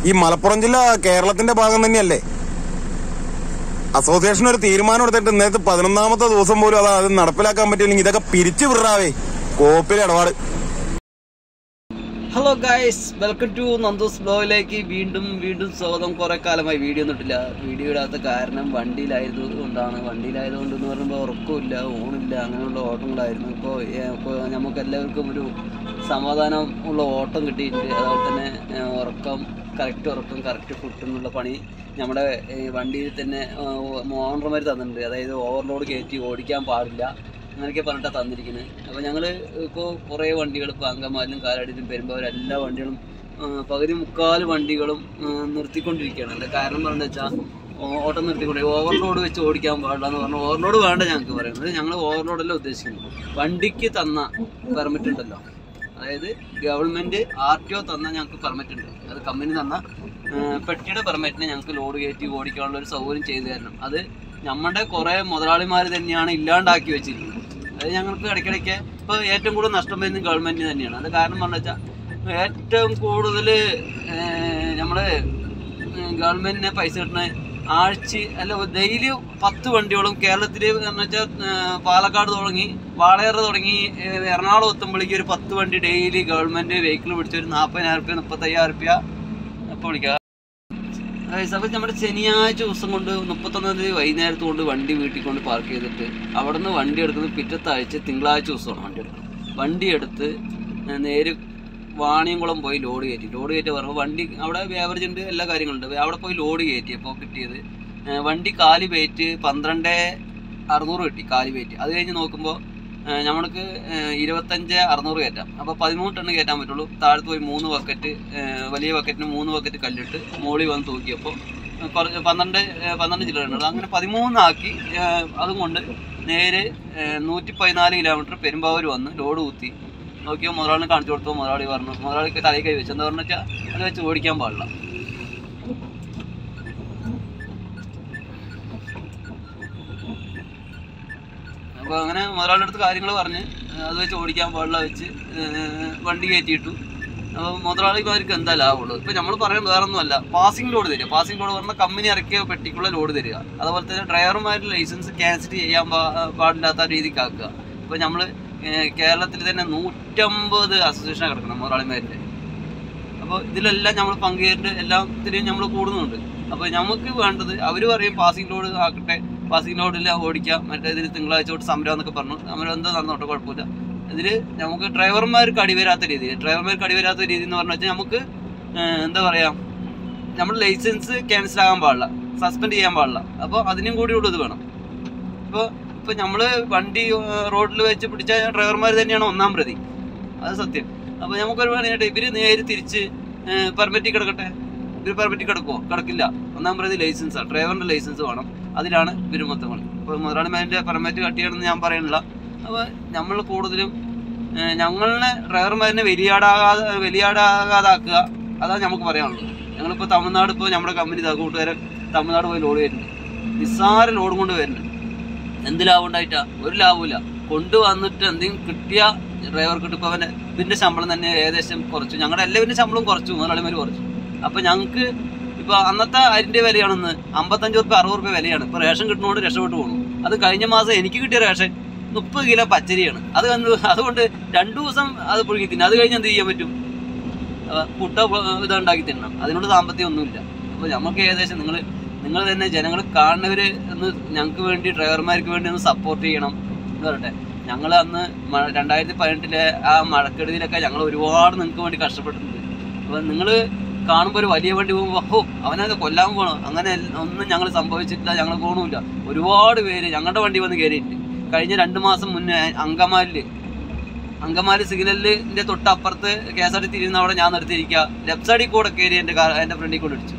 ഈ മലപ്പുറം ജില്ല കേരളത്തിന്റെ ഭാഗം തന്നെയല്ലേ അസോസിയേഷൻ ഒരു തീരുമാനം എടുത്തിട്ട് ഇന്നത്തെ പതിനൊന്നാമത്തെ ദിവസം പോലും അത് അത് നടപ്പിലാക്കാൻ പറ്റില്ലെങ്കിൽ ഇതൊക്കെ പിരിച്ചു വിടാവേ കോപ്പിലെ ഇടപാട് hello guys welcome to Nandu's ബ്ലോഗിലേക്ക് വീണ്ടും വീണ്ടും സ്വാഗതം കുറെ കാലമായി വീഡിയോ ഒന്നിട്ടില്ല വീഡിയോ ഇടാത്ത കാരണം വണ്ടിയിലായത് കൊണ്ടാണ് വണ്ടിയിലായതുകൊണ്ട് എന്ന് പറയുമ്പോൾ ഉറക്കമില്ല ഊണില്ല അങ്ങനെയുള്ള ഓട്ടങ്ങളായിരുന്നു ഇപ്പോൾ ഇപ്പോൾ നമുക്ക് എല്ലാവർക്കും ഒരു സമാധാനം ഉള്ള ഓട്ടം കിട്ടിയിട്ടുണ്ട് അതുപോലെ തന്നെ ഏ, ഉറക്കം കറക്റ്റ് ഉറക്കം കറക്റ്റ് ഫുഡ് എന്നുള്ള പണി നമ്മുടെ ഏ, വണ്ടിയിൽ തന്നെ ഓണർമാർ തന്നിട്ടുണ്ട് അതായത് ഓവർലോഡ് കയറ്റി ഓടിക്കാൻ പാടില്ല അങ്ങനെയൊക്കെ പറഞ്ഞിട്ടാണ് തന്നിരിക്കുന്നത് അപ്പോൾ ഞങ്ങൾ ഇപ്പോൾ കുറേ വണ്ടികൾ ഇപ്പോൾ അങ്കമാലിലും കാലാടിയിലും പെരുമ്പാവൂരും എല്ലാ വണ്ടികളും ആ, പകുതി മുക്കാൽ വണ്ടികളും ആ, നിർത്തിക്കൊണ്ടിരിക്കുകയാണ് അതിൻ്റെ കാരണം പറഞ്ഞാൽ വെച്ചാൽ ഓട്ടം നിർത്തിക്കൊണ്ട് ഓവർലോഡ് വെച്ച് ഓടിക്കാൻ പാടില്ല എന്ന് പറഞ്ഞാൽ ഓവർലോഡ് വേണ്ട ഞങ്ങൾക്ക് പറയുന്നത് ഞങ്ങൾ ഓവർലോഡല്ല ഉദ്ദേശിക്കുന്നത് വണ്ടിക്ക് തന്ന പെർമിറ്റ് ഉണ്ടല്ലോ അതായത് ഗവൺമെൻറ് ആർ ടി ഒ തന്ന ഞങ്ങൾക്ക് പെർമിറ്റ് ഉണ്ട് അത് കമ്പനി തന്ന ആ, പെട്ടിയുടെ പെർമിറ്റിന് ഞങ്ങൾക്ക് ലോഡ് കയറ്റി ഓടിക്കാനുള്ള ഒരു സൗകര്യം ചെയ്തു തരണം അത് നമ്മുടെ കുറേ മുതലാളിമാർ തന്നെയാണ് ഇല്ലാണ്ടാക്കി വെച്ചിരിക്കുന്നത് അത് ഞങ്ങൾക്ക് ഇടയ്ക്കിടയ്ക്ക് ഇപ്പോൾ ഏറ്റവും കൂടുതൽ നഷ്ടം വരുന്നത് ഗവൺമെൻറ്റിന് തന്നെയാണ് അത് കാരണം പറഞ്ഞു വെച്ചാൽ ഏറ്റവും കൂടുതൽ നമ്മൾ ഗവൺമെൻറ്റിനെ പൈസ കിട്ടുന്ന ആഴ്ച അല്ല ഡെയിലി പത്ത് വണ്ടിയോളം കേരളത്തിൽ എന്ന് വെച്ചാൽ പാലക്കാട് തുടങ്ങി വാളയാറ് തുടങ്ങി ഏഹ്, എറണാകുളം എത്തുമ്പോഴേക്കും ഒരു പത്ത് വണ്ടി ഡെയിലി ഗവൺമെൻറ് വെഹിക്കിൾ പിടിച്ച് ഒരു നാൽപ്പതിനായിരം റുപ്യ മുപ്പത്തയ്യായിരം റുപ്യ ഇപ്പോൾ വിളിക്കുക അപ്പോൾ നമ്മുടെ ശനിയാഴ്ച ദിവസം കൊണ്ട് മുപ്പത്തൊന്നാം തീയതി വൈകുന്നേരത്ത് കൊണ്ട് വണ്ടി വീട്ടിൽ കൊണ്ട് പാർക്ക് ചെയ്തിട്ട് അവിടെ നിന്ന് വണ്ടി എടുക്കുന്നത് പിറ്റത്താഴ്ച തിങ്കളാഴ്ച ദിവസമാണ് വണ്ടി എടുക്കുന്നത് വണ്ടി എടുത്ത് ഏഹ് നേരെ വാണിയംകുളം പോയി ലോഡ് കയറ്റി ലോഡ് കയറ്റി പറയുമ്പോൾ വണ്ടി അവിടെ വേവറേജ് ഉണ്ട് എല്ലാ കാര്യങ്ങളുണ്ട് അവിടെ പോയി ലോഡ് കയറ്റി അപ്പോൾ കിട്ടിയത് ഏഹ് വണ്ടി കാലി വെയിറ്റ് പന്ത്രണ്ട് അറുന്നൂറ് കിട്ടി കാലി വെയിറ്റ് അത് കഴിഞ്ഞ് നോക്കുമ്പോൾ ഏഹ് നമ്മൾക്ക് ഏഹ് ഇരുപത്തഞ്ച് അറുന്നൂറ് കയറ്റാം അപ്പോൾ പതിമൂന്ന് ടണ്ണ് കയറ്റാൻ പറ്റുള്ളൂ താഴത്ത് പോയി മൂന്ന് ബക്കറ്റ് ഏഹ് വലിയ ബക്കറ്റിന് മൂന്ന് ബക്കറ്റ് കല്ലിട്ട് മോളി വന്ന് തൂക്കിയപ്പോൾ കുറച്ച് പന്ത്രണ്ട് ഏഹ് പന്ത്രണ്ട് ജില്ല ഉണ്ട് അങ്ങനെ പതിമൂന്നാക്കി ഏഹ് അതും കൊണ്ട് നേരെ ഏഹ് നൂറ്റി പതിനാല് കിലോമീറ്റർ പെരുമ്പാവൂർ വന്ന് ലോഡ് കുത്തി നോക്കിയോ മുതലാളിനെ കാണിച്ചു കൊടുത്തു മുതലാളി പറഞ്ഞു മുതലാളിക്ക് തലയിൽ കൈ വെച്ചു എന്താ പറഞ്ഞു വെച്ചാൽ അത് വെച്ച് ഓടിക്കാൻ പാടില്ല അപ്പോൾ അങ്ങനെ മുതലാളിയുടെ അടുത്ത് കാര്യങ്ങൾ പറഞ്ഞ് ഏഹ് അത് വെച്ച് ഓടിക്കാൻ പാടില്ല വെച്ച് ഏഹ് വണ്ടി കയറ്റിയിട്ടു അപ്പോൾ മുതലാളിമാർക്ക് എന്താ ലാഭമുള്ളത് ഇപ്പോൾ നമ്മൾ പറയാൻ വേറെ ഒന്നുമല്ല പാസിംഗ് ലോഡ് തരിക പാസിംഗ് ലോഡ് പറഞ്ഞാൽ കമ്പനി ഇറക്കിയ പെട്ടിക്കുള്ള ലോഡ് തരിക അതുപോലെ തന്നെ ഡ്രൈവർമാരുടെ ലൈസൻസ് ക്യാൻസൽ ചെയ്യാൻ പാ- പാടില്ലാത്ത രീതിക്ക് ആക്കുക ഇപ്പോൾ നമ്മൾ കേരളത്തിൽ തന്നെ നൂറ്റമ്പത് അസോസിയേഷൻ കിടക്കണം മുതലാളിമാരുടെ അപ്പോൾ ഇതിലെല്ലാം നമ്മൾ പങ്കുചേരിട്ട് എല്ലാത്തിലും നമ്മൾ കൂടുന്നുണ്ട് അപ്പോൾ നമുക്ക് വേണ്ടത് അവർ പറയും പാസിംഗ് ലോഡ് ആക്കട്ടെ പാസിംഗ് ലോഡിൽ ഓടിക്കാം മറ്റേ ഇതിൽ തിങ്കളാഴ്ച തൊട്ട് സമരം എന്നൊക്കെ പറഞ്ഞു സമരം എന്താ നടന്നോട്ടെ കുഴപ്പമില്ല ഇതിൽ നമുക്ക് ഡ്രൈവർമാർക്ക് അടിവരാത്ത രീതി ഡ്രൈവർമാർക്ക് അടിവരാത്ത രീതി എന്ന് പറഞ്ഞു വെച്ചാൽ നമുക്ക് ഏഹ്, എന്താ പറയുക നമ്മുടെ ലൈസൻസ് ക്യാൻസൽ ആകാൻ പാടില്ല സസ്പെൻഡ് ചെയ്യാൻ പാടില്ല അപ്പോൾ അതിനും കൂടി ഉള്ളത് വേണം ഇപ്പോൾ ഇപ്പോൾ നമ്മൾ വണ്ടി റോഡിൽ വെച്ച് പിടിച്ച ഡ്രൈവർമാർ തന്നെയാണ് ഒന്നാം പ്രതി അത് സത്യം അപ്പോൾ നമുക്കൊരു പറയാനായിട്ട് ഇവർ നേരെ തിരിച്ച് പെർമിറ്റിൽ കിടക്കട്ടെ ഇവർ പെർമിറ്റിൽ കിടക്കുമോ കിടക്കില്ല ഒന്നാം പ്രതി ലൈസൻസാണ് ഡ്രൈവറിൻ്റെ ലൈസൻസ് വേണം അതിലാണ് ഇവർ മൊത്തം കളി ഇപ്പോൾ മുതലാളിമാരുടെ പെർമിറ്റ് കട്ടിയാണെന്ന് ഞാൻ പറയുന്നില്ല അപ്പോൾ നമ്മൾ കൂടുതലും ഏഹ്, ഞങ്ങളെ ഡ്രൈവർമാരിനെ വലിയാടാകാതെ വലിയാടാകാതാക്കുക അതാണ് നമുക്ക് പറയാനുള്ളത് ഞങ്ങളിപ്പോൾ തമിഴ്നാട് ഇപ്പോൾ നമ്മുടെ കമ്പനി കൂട്ടുകാരെ തമിഴ്നാട് പോയി ലോഡ് വരുന്നുണ്ട് നിസ്സാര ലോഡ് കൊണ്ട് വരുന്നുണ്ട് എന്ത് ലാഭം ഉണ്ടായിട്ടാ ഒരു ലാഭമില്ല കൊണ്ടുവന്നിട്ട് എന്തെങ്കിലും കിട്ടിയ ഡ്രൈവർക്ക് ഇപ്പോൾ അവൻ്റെ ഇതിൻ്റെ ശമ്പളം തന്നെ ഏകദേശം കുറച്ചു ഞങ്ങളുടെ എല്ലാവരുടെ ശമ്പളം കുറച്ചു മുതലാളിമാർ കുറച്ചു അപ്പോൾ ഞങ്ങൾക്ക് ഇപ്പോൾ അന്നത്തെ അരിൻ്റെ വിലയാണെന്ന് അമ്പത്തഞ്ച് റുപ്യ അറുപത് റുപ്യ വിലയാണ് ഇപ്പോൾ റേഷൻ കിട്ടുന്നതുകൊണ്ട് രക്ഷപ്പെട്ടു പോകുന്നു അത് കഴിഞ്ഞ മാസം എനിക്ക് കിട്ടിയ റേഷൻ മുപ്പത് കിലോ പച്ചരിയാണ് അത് കണ്ട് അതുകൊണ്ട് രണ്ടു ദിവസം അത് പുഴുങ്ങി തിന്നും അത് കഴിഞ്ഞ് എന്ത് ചെയ്യാൻ പറ്റും അഹ് പുട്ട ഇതുണ്ടാക്കി തിന്നണം അതിനോട് സാമ്പത്തികം ഒന്നുമില്ല അപ്പോൾ നമുക്ക് ഏകദേശം നിങ്ങൾ നിങ്ങൾ തന്നെ ജനങ്ങൾ കാണുന്നവർ ഒന്ന് ഞങ്ങൾക്ക് വേണ്ടി ഡ്രൈവർമാർക്ക് വേണ്ടി ഒന്ന് സപ്പോർട്ട് ചെയ്യണം എന്ന് പറയട്ടെ ഞങ്ങൾ അന്ന് മ- രണ്ടായിരത്തി പതിനെട്ടിലെ ആ മഴക്കെടുതിയിലൊക്കെ ഞങ്ങൾ ഒരുപാട് നിങ്ങൾക്ക് വേണ്ടി കഷ്ടപ്പെട്ടിട്ടുണ്ട് അപ്പോൾ നിങ്ങൾ കാണുമ്പോൾ ഒരു വലിയ വണ്ടി പോകുമ്പോൾ ഓ അവനത് കൊല്ലാൻ പോകണം അങ്ങനെ എൽ- ഒന്നും ഞങ്ങൾ സംഭവിച്ചിട്ടില്ല ഞങ്ങൾ പോകണമില്ല ഒരുപാട് പേര് ഞങ്ങളുടെ വണ്ടി വന്ന് കയറിയിട്ടുണ്ട് കഴിഞ്ഞ രണ്ട് മാസം മുന്നേ അങ്കമാലിൽ അങ്കമാലി സിഗ്നലിന്റെ തൊട്ടപ്പുറത്ത് കെ എസ് ആർ ടി തിരിയുന്ന അവിടെ ഞാൻ നിർത്തിയിരിക്കുക ലെഫ്റ്റ് സൈഡിൽ കൂടെ കയറി എൻ്റെ കാർ എൻ്റെ ഫ്രണ്ടിൽ കൂടെ ഇടിച്ചു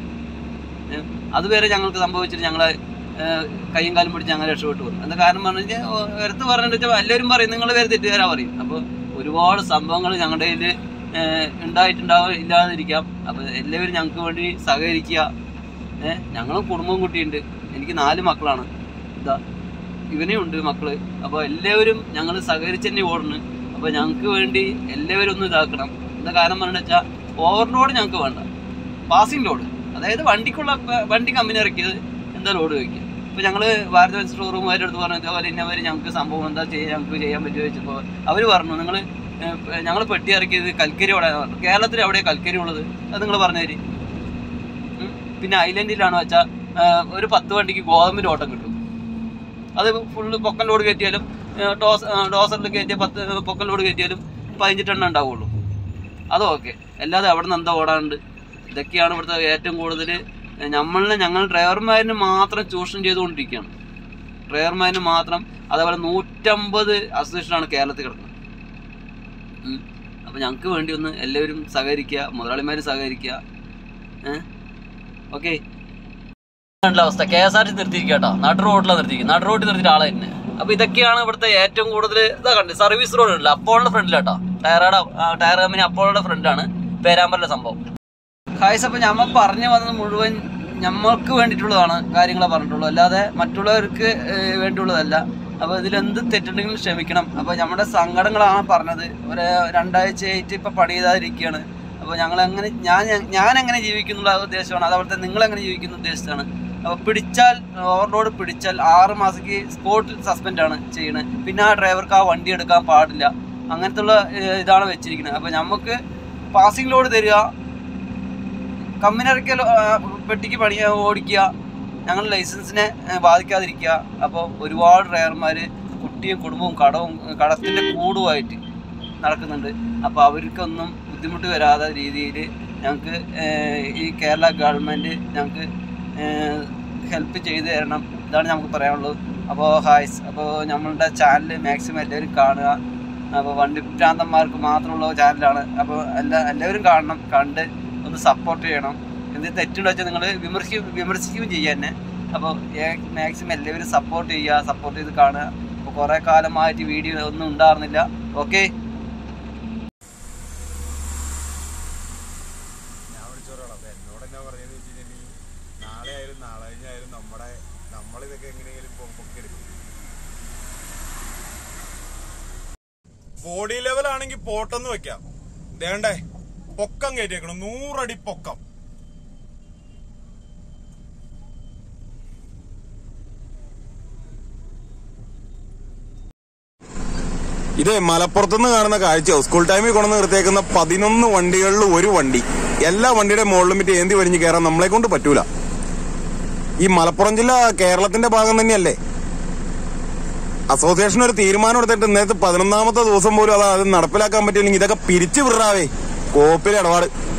ഏഹ് അതുവരെ ഞങ്ങൾക്ക് സംഭവിച്ചിട്ട് ഞങ്ങളെ ഏഹ് കയ്യും കാലും പിടിച്ച് ഞങ്ങൾ രക്ഷപ്പെട്ടു വന്നു എന്താ കാരണം പറഞ്ഞു കഴിഞ്ഞാൽ എടുത്ത് പറഞ്ഞിട്ട് വെച്ചാൽ എല്ലാവരും പറയും നിങ്ങൾ വേറെ തെറ്റുകാരാ പറയും അപ്പോൾ ഒരുപാട് സംഭവങ്ങൾ ഞങ്ങളുടെ കയ്യിൽ ഉണ്ടായിട്ടുണ്ടാവും ഇല്ലാതിരിക്കാം അപ്പോൾ എല്ലാവരും ഞങ്ങൾക്ക് വേണ്ടി സഹകരിക്കുക ഏഹ് ഞങ്ങളും കുടുംബവും കുട്ടിയുണ്ട് എനിക്ക് നാല് മക്കളാണ് ഇതാ ഇവനും ഉണ്ട് മക്കള് അപ്പോൾ എല്ലാവരും ഞങ്ങൾ സഹകരിച്ച് തന്നെ ഓടുന്നു അപ്പോൾ ഞങ്ങൾക്ക് വേണ്ടി എല്ലാവരും ഒന്ന് ഇതാക്കണം എന്താ കാരണം പറഞ്ഞു വെച്ചാൽ ഓവർലോഡ് ഞങ്ങൾക്ക് വേണ്ട പാസിംഗ് ലോഡ് അതായത് വണ്ടിക്കുള്ള വ- വണ്ടി കമ്പനി ഇറക്കിയത് എന്താ ലോഡ് വയ്ക്കുക ഇപ്പൊ ഞങ്ങള് ഭാരത് ബെൻസ് ഷോറൂമുകാരുടെ അടുത്ത് പറഞ്ഞു ഇതേപോലെ ഇന്നവര് ഞങ്ങൾക്ക് സംഭവം എന്താ ചെയ്യാൻ ഞങ്ങൾക്ക് ചെയ്യാൻ പറ്റുമോ ചോദിച്ചപ്പോൾ അവര് പറഞ്ഞു നിങ്ങൾ ഞങ്ങൾ പെട്ടി ഇറക്കിയത് കൽക്കരി അവിടെ കേരളത്തിൽ എവിടെ കൽക്കരി ഉള്ളത് അത് നിങ്ങൾ പറഞ്ഞുതരി ഉം. പിന്നെ ഐലൻഡിലാണ് വെച്ചാൽ ഒരു പത്ത് വണ്ടിക്ക് ഗോതമ്പിന്റെ ഓട്ടം കിട്ടും അത് ഫുള്ള് പൊക്കൻ ലോഡ് കയറ്റിയാലും ഏഹ് ഡോസ് ഏഹ് ഡോസറിൽ കയറ്റിയ പത്ത് പൊക്കൻ ലോഡ് കയറ്റിയാലും പതിനഞ്ച് ടൺ ഉണ്ടാവുള്ളൂ അത് ഓക്കെ അല്ലാതെ അവിടെ നിന്ന് എന്താ ഓടാനുണ്ട് ഇതൊക്കെയാണ് ഇവിടുത്തെ ഏറ്റവും കൂടുതൽ നമ്മളിനെ ഞങ്ങൾ ഡ്രൈവർമാരിന് മാത്രം ചൂഷണം ചെയ്തുകൊണ്ടിരിക്കുകയാണ് ഡ്രൈവർമാരിന് മാത്രം അതേപോലെ നൂറ്റമ്പത് അസോസിയേഷനാണ് കേരളത്തിൽ കിടക്കുന്നത് ഉം. അപ്പൊ ഞങ്ങൾക്ക് വേണ്ടി ഒന്ന് എല്ലാവരും സഹകരിക്കുക മുതലാളിമാർ സഹകരിക്കുക ഏഹ് ഓക്കെ അവസ്ഥ കെ എസ് ആർ ടി നിർത്തിയിരിക്കുക കേട്ടോ നടു റോഡിലാണ് നിർത്തിയിരിക്കുന്നത് നടു റോഡിൽ നിർത്തിയിട്ട് ആളെ തന്നെ അപ്പൊ ഇതൊക്കെയാണ് ഇവിടുത്തെ ഏറ്റവും കൂടുതൽ ഇതാ കണ്ടത് സർവീസ് റോഡ് ഉണ്ടല്ലോ അപ്പോളുടെ ഫ്രണ്ടിലാട്ടോ ടയറുടെ ടയർ കമ്പനി അപ്പോളുടെ ഫ്രണ്ടിലാണ് പേരാമ്പറിലെ സംഭവം ഹായ്സ് അപ്പൊ ഞമ്മ പറഞ്ഞു വന്നത് മുഴുവൻ ഞമ്മൾക്ക് വേണ്ടിയിട്ടുള്ളതാണ് കാര്യങ്ങളെ പറഞ്ഞിട്ടുള്ളൂ അല്ലാതെ മറ്റുള്ളവർക്ക് ഏഹ്, വേണ്ടിയുള്ളതല്ല അപ്പൊ ഇതിൽ എന്ത് തെറ്റുണ്ടെങ്കിലും ക്ഷമിക്കണം അപ്പൊ നമ്മുടെ സങ്കടങ്ങളാണ് പറഞ്ഞത് ഒരു രണ്ടാഴ്ചയായിട്ട് ഇപ്പൊ പണി ചെയ്താതിരിക്കുകയാണ് അപ്പൊ ഞങ്ങൾ എങ്ങനെ ഞാൻ ഞാൻ എങ്ങനെ ജീവിക്കുന്നുള്ള ഉദ്ദേശമാണ് അതേപോലെ നിങ്ങൾ എങ്ങനെ ജീവിക്കുന്ന ഉദ്ദേശത്താണ് അപ്പൊ പിടിച്ചാൽ ഓവർലോഡ് പിടിച്ചാൽ ആറ് മാസക്ക് സ്പോട്ടിൽ സസ്പെൻഡ് ആണ് ചെയ്യണത് പിന്നെ ആ ഡ്രൈവർക്ക് ആ വണ്ടി എടുക്കാൻ പാടില്ല അങ്ങനത്തെ ഉള്ള ഏഹ്, ഇതാണ് വെച്ചിരിക്കുന്നത് അപ്പൊ നമുക്ക് പാസിംഗ് ലോഡ് തരിക കമ്പനിറക്കിയ പെട്ടിക്ക് പണി ഓടിക്കുക ഞങ്ങൾ ലൈസൻസിനെ ഏഹ്, ബാധിക്കാതിരിക്കുക അപ്പോൾ ഒരുപാട് ഡ്രൈവർമാർ കുട്ടിയും കുടുംബവും കടവും കടത്തിൻ്റെ കൂടുമായിട്ട് നടക്കുന്നുണ്ട് അപ്പോൾ അവർക്കൊന്നും ബുദ്ധിമുട്ട് വരാത്ത രീതിയിൽ ഞങ്ങൾക്ക് ഈ കേരള ഗവൺമെൻറ് ഞങ്ങൾക്ക് ഹെൽപ്പ് ചെയ്തു തരണം ഇതാണ് നമുക്ക് പറയാനുള്ളത് അപ്പോൾ ഹായ്സ് അപ്പോൾ നമ്മളുടെ ചാനൽ മാക്സിമം എല്ലാവരും കാണുക അപ്പോൾ വണ്ടി ഭ്രാന്തന്മാർക്ക് മാത്രമുള്ള ചാനലാണ് അപ്പോൾ എല്ലാ എല്ലാവരും കാണണം കണ്ട് ഒന്ന് സപ്പോർട്ട് ചെയ്യണം എന്ത് തെറ്റുണ്ടോ വെച്ചാൽ നിങ്ങൾ വിമർശിക്കും വിമർശിക്കുകയും ചെയ്യുക തന്നെ അപ്പോൾ മാക്സിമം എല്ലാവരും സപ്പോർട്ട് ചെയ്യുക സപ്പോർട്ട് ചെയ്ത് കാണുക അപ്പോൾ കുറേ കാലമായിട്ട് വീഡിയോ ഒന്നും ഉണ്ടായിരുന്നില്ല ഓക്കെ ഞാൻ വിളിച്ചോളാം അപ്പൊ എന്നോട് എന്നാ പറഞ്ഞതെന്ന് വെച്ചിട്ടുണ്ടെങ്കിൽ നാളെ ആയാലും നാളെ കഴിഞ്ഞായാലും നമ്മുടെ നമ്മളിതൊക്കെ എങ്ങനെയെങ്കിലും പൊ- പൊക്കിയെടുക്കും ബോഡി ലെവൽ ആണെങ്കിൽ പോട്ടെന്ന് വെക്കാം ദേണ്ടേ പൊക്കം കയറ്റിയേക്കണം നൂറടി പൊക്കം ഇതേ മലപ്പുറത്തുനിന്ന് കാണുന്ന കാഴ്ച സ്കൂൾ ടൈമിൽ കൊണ്ടു നിർത്തിയേക്കുന്ന പതിനൊന്ന് വണ്ടികളിൽ ഒരു വണ്ടി എല്ലാ വണ്ടിയുടെ മുകളിലും മറ്റേ ഏന്തി വലിഞ്ഞ് കയറാൻ നമ്മളെ കൊണ്ട് പറ്റൂല ഈ മലപ്പുറം ജില്ല കേരളത്തിന്റെ ഭാഗം തന്നെയല്ലേ അസോസിയേഷൻ ഒരു തീരുമാനം എടുത്തിട്ട് ഇന്നത്തെ പതിനൊന്നാമത്തെ ദിവസം പോലും അത് അത് നടപ്പിലാക്കാൻ പറ്റിയില്ലെങ്കിൽ ഇതൊക്കെ പിരിച്ചു വിടാവേ കോപ്പിലെ ഇടപാട്